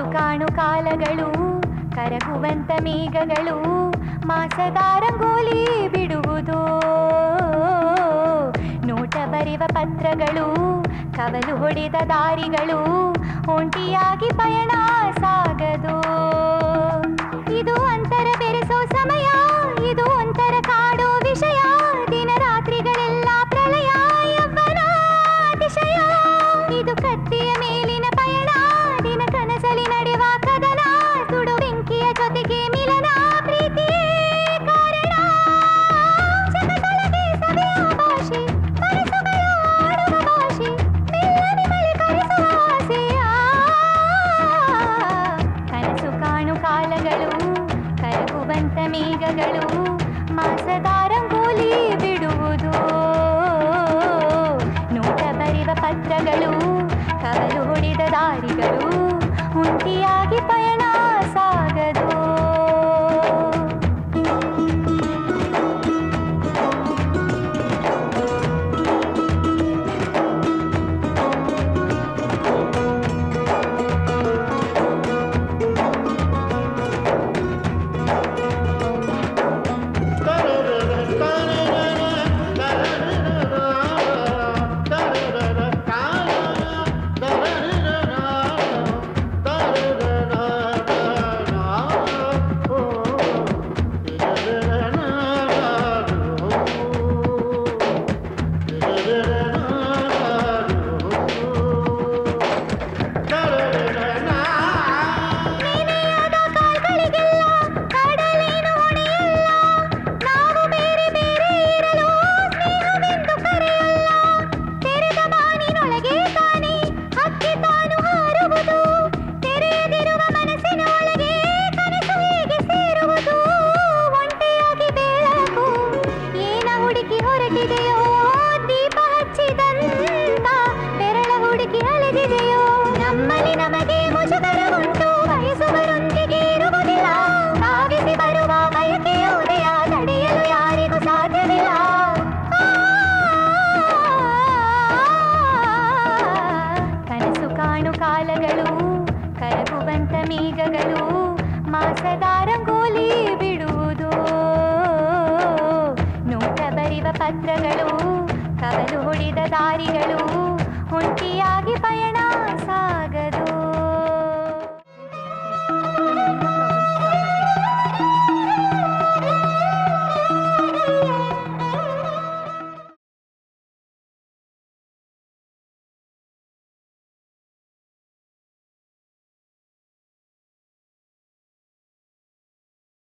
ಕಾಣು ಕಾಲಗಳು ಕರಗುವಂತ ಮೇಘಗಳು ಮಾಸದ ರಂಗೋಲಿ ಬಿಡುವುದು ನೋಟ ಬರೆವ ಪತ್ರಗಳು ಕವಲು ಹೊಡೆದ ದಾರಿಗಳು ಒಂಟಿಯಾಗಿ ಪಯಣ ಸಾಗದು ಇದು ಅಂತರ ಬೆರೆಸೋ ಸಮಯ ಇದು ಒಂಥರ ಕಾಡೋ ವಿಷಯ ದಿನ ರಾತ್ರಿಗಳೆಲ್ಲ ಪ್ರಳಯ ಯವ್ವನ ಅತಿಶಯ ಇದು ಕತ್ತಿಯ ಮೇಲಿನ ಪಯಣ ದಿನ ಕನಸಲಿ ನಡೆವ ಕದನ ಸುಡು ಬೆಂಕಿಯ ಜೊತೆಗೆ ಮಿಲನ ಪ್ರೀತಿಯೇ ಕಾರಣ ಜಗದೊಳಗೆ ಸವಿಯುವ ಭಾಷೆ ಮನಸ್ಸುಗಳು ಆಡುವ ಭಾಷೆ ಮೆಲ್ಲನೆ ಮಳೆ ಕರೆಸುವ ಆಸೆಯ ಕನಸು ಕಾಣು ಕಾಲಗಳು ಕರಗುವಂತ ಮೇಘಗಳು ಮಾಸದ ರಂಗೋಲಿ ಬಿಡುವುದು ನೋಟ ಬರೆವ ಪತ್ರಗಳು ಕವಲು ಹೊಡೆದ ದಾರಿಗಳು ಒಂಟಿಯಾಗಿ ಪಯಣ ಸಾಗದು ನೆನೆಯದ ಕಾಲ್ಗಳಿಗೆಲ್ಲ ಕಡಲೇನು ಹೊಣೆಯಲ್ಲ ನಾವು ಬೇರೆ ಬೇರೆ ಇರಲು ಸ್ನೇಹವೆಂದು ಕರೆಯಲ್ಲ ತೆರೆದ ಬಾನಿನೊಳಗೆ ತಾನೇ ಹಕ್ಕಿ ತಾನು ಹಾರುವುದು ತೆರೆಯದಿರುವ ಮನಸ್ಸಿನ ಒಳಗೆ ಕನಸು ಹೇಗೆ ಸೇರುವುದು ಒಂಟಿಯಾಗಿ ಬೆಳಕು ಏನ ಹುಡುಕಿ ಹೊರಟಿದೆಯೋ ದೀಪ ಹಚ್ಚಿದಂತ ಬೆರಳ ಹುಡುಕಿ ಅಲೆದಿದೆಯೋ ನಮ್ಮಲ್ಲಿ ನಮಗೆ ಮುಜುಗರ ಉಂಟು ಬಯಸುವರೊಂದಿಗೆ ಇರುವುದಿಲ್ಲ ಕಾವಿಸಿ ಬರುವ ಬಯಕೆಯ ಉದಯ ತಡೆಯಲು ಯಾರಿಗೂ ಸಾಧ್ಯವಿಲ್ಲ ಕನಸು ಕಾಣು ಕಾಲಗಳು ಕರಗುವಂತ ಮೇಘಗಳು ಮಾಸದ ರಂಗೋಲಿ ಬಿಡುವುದು ನೋಟ ಬರೆವ ಪತ್ರಗಳು ಕವಲು ಹೊಡೆದ ದಾರಿಗಳು ಒಂಟಿಯಾಗಿ ಪಯಣ